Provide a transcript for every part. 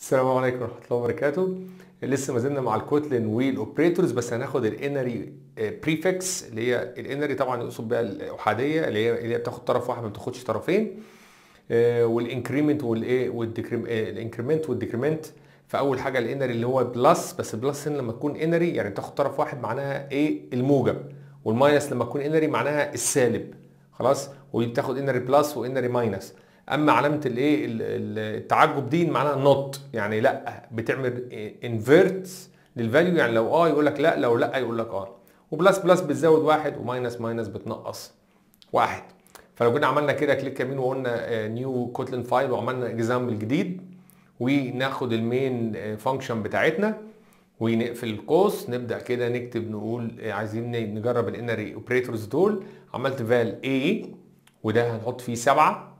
السلام عليكم ورحمه الله وبركاته لسه ما زلنا مع الكوتلين والاوبريتورز بس هناخد الانري بريفكس اللي هي الانري طبعا يقصد بها الاحاديه اللي هي اللي هي بتاخد طرف واحد ما بتاخدش طرفين والانكريمنت والايه والانكريمنت والديكريمنت فاول حاجه الانري اللي هو بلس بس البلس هنا لما تكون انري يعني تاخد طرف واحد معناها ايه الموجب والماينس لما تكون انري معناها السالب خلاص ودي بتاخد انري بلس وانري ماينس اما علامه الايه التعجب دي معناها نوت يعني لا بتعمل انفيرت للفاليو يعني لو اه يقول لك لا لو لا يقول لك اه وبلس بلس بتزود واحد وماينس ماينس بتنقص واحد فلو جينا عملنا كده كليك يمين وقلنا نيو كوتلين فايل وعملنا اكزامبل جديد وناخد المين فانكشن بتاعتنا ونقفل القوس نبدا كده نكتب نقول عايزين نجرب الانري اوبريتورز دول عملت فال A وده هنحط فيه سبعه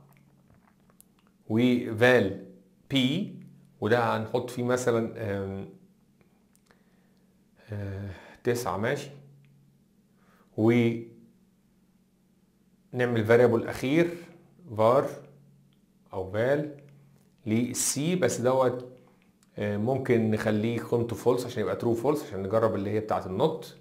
وفال بي وده هنحط فيه مثلا تسعة ماشي و نعمل فاريبل اخير var او val للسي بس دوت ممكن نخليه قيمته فولس عشان يبقى ترو فولس عشان نجرب اللي هي بتاعت النوت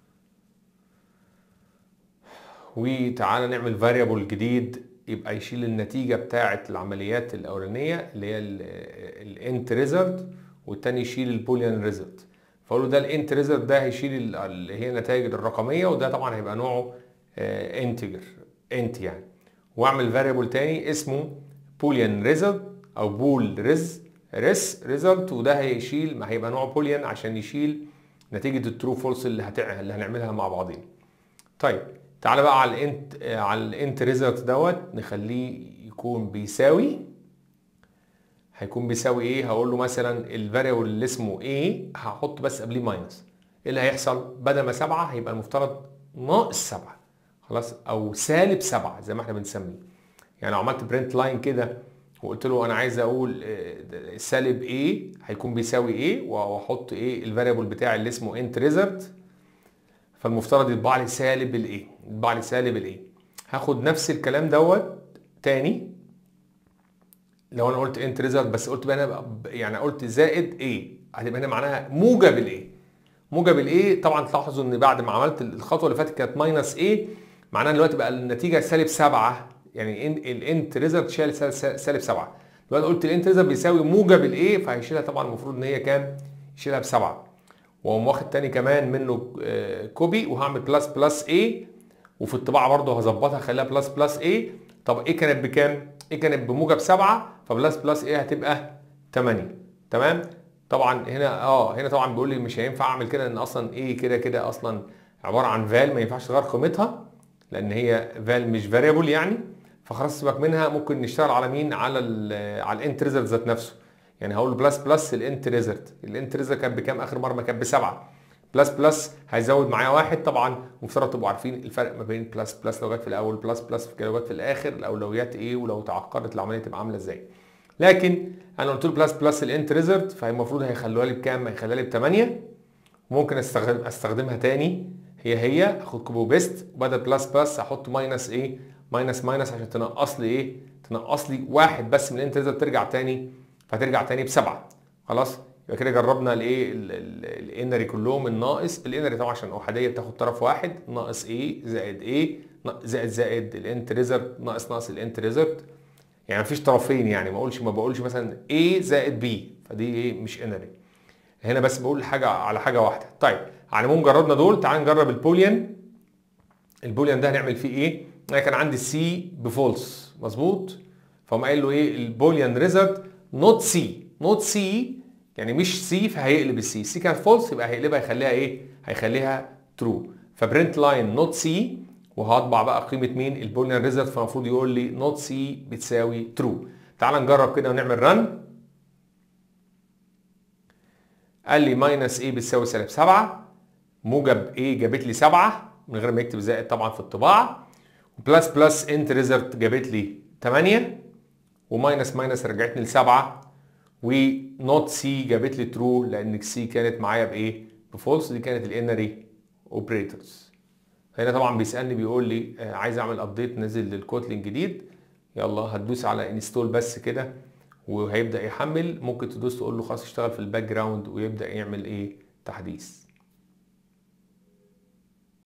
وتعالى نعمل فاريبل جديد يبقى يشيل النتيجه بتاعه العمليات الاولانيه اللي هي الانت ريزلت والتاني يشيل البوليان ريزلت فاقول له ده الانت ريزلت ده هيشيل اللي هي النتائج الرقميه وده طبعا هيبقى نوعه انتجر انت يعني واعمل فاريبل تاني اسمه بوليان ريزلت او بول ريز ريس ريزلت وده هيشيل ما هيبقى نوعه بوليان عشان يشيل نتيجه الترو فولس اللي هتع... اللي هنعملها مع بعضين طيب تعالى بقى على الانت على الانت ريزلت دوت نخليه يكون بيساوي هيكون بيساوي ايه هقول له مثلا الفاريبل اللي اسمه ايه هحط بس قبليه ماينس ايه اللي هيحصل بدل ما سبعة هيبقى المفترض ناقص سبعة خلاص او سالب سبعة زي ما احنا بنسميه يعني لو عملت برنت لاين كده وقلت له انا عايز اقول سالب ايه هيكون بيساوي ايه واحط ايه الفاريبل بتاعي اللي اسمه انت ريزلت فالمفترض يطبع لي سالب الايه يطبع لي سالب الايه هاخد نفس الكلام دوت تاني لو انا قلت انت ريزلت بس قلت بقى انا يعني قلت زائد ايه هتبقى هنا معناها موجب الايه موجب الايه طبعا تلاحظوا ان بعد ما عملت الخطوه اللي فاتت كانت ماينس ايه معناها دلوقتي بقى النتيجه سالب 7 يعني الانت ريزلت شال سالب 7 دلوقتي قلت الانت ريزلت بيساوي موجب الايه فهيشيلها طبعا المفروض ان هي كام يشيلها بسبعه واقوم واخد تاني كمان منه كوبي وهعمل بلس بلس ايه وفي الطباعه برضه هظبطها اخليها بلس بلس ايه طب ايه كانت بكام؟ ايه كانت بموجب 7 فبلس بلس ايه هتبقى 8 تمام؟ طبعا هنا اه هنا طبعا بيقول لي مش هينفع اعمل كده لان اصلا ايه كده كده اصلا عباره عن فال ما ينفعش تغير قيمتها لان هي فال مش فاريبل يعني فخلاص سيبك منها ممكن نشتغل على مين على ال على الانت ريزلت ذات نفسه يعني هقول بلس بلس الانت ريزلت الانت ريزلت كانت بكام اخر مره كانت بسبعه بلس بلس هيزود معايا واحد طبعا مفترض تبقوا عارفين الفرق ما بين بلس بلس لو جت في الاول بلس بلس لو جت في الاخر الاولويات ايه ولو تعقدت العمليه تبقى عامله ازاي لكن انا قلت له بلس بلس الانت ريزلت فالمفروض هيخلوها لي بكام هيخليها لي ب 8 وممكن استخدم استخدمها تاني هي هي اخد كوبي بيست وبدل بلس بلس احط ماينس ايه ماينس ماينس عشان تنقص لي ايه تنقص لي واحد بس من الانت ريزلت ترجع تاني فترجع تاني بسبعه خلاص يبقى كده جربنا الايه الانري كلهم الناقص الانري طبعا عشان احاديه بتاخد طرف واحد ناقص ايه زائد ايه زائد زائد الانت ريزلت ناقص ناقص الانت ريزلت يعني مفيش طرفين يعني ما اقولش ما بقولش مثلا A زائد B فدي ايه مش انري هنا بس بقول حاجه على حاجه واحده طيب على العموم جربنا دول تعال نجرب البوليان البوليان ده هنعمل فيه ايه انا كان عندي السي بفولس مظبوط فقام قايل له ايه البوليان ريزلت نوت سي نوت سي يعني مش سي فهيقلب السي سي كانت فولس يبقى هيقلبها هيخليها ايه هيخليها ترو فبرنت لاين نوت سي وهطبع بقى قيمه مين البوليان ريزلت فالمفروض يقول لي نوت سي بتساوي ترو تعال نجرب كده ونعمل رن قال لي ماينس ايه بتساوي سالب 7 موجب ايه جابت لي 7 من غير ما يكتب زائد طبعا في الطباعه بلس بلس انت ريزلت جابت لي 8 وماينس ماينس رجعتني ل 7 ونوت سي جابت لي ترو لان سي كانت معايا بايه؟ بفولس دي كانت الانري اوبريتورز هنا طبعا بيسالني بيقول لي عايز اعمل ابديت نزل للكوتلين جديد يلا هتدوس على انستول بس كده وهيبدا يحمل ممكن تدوس تقول له خلاص اشتغل في الباك جراوند ويبدا يعمل ايه تحديث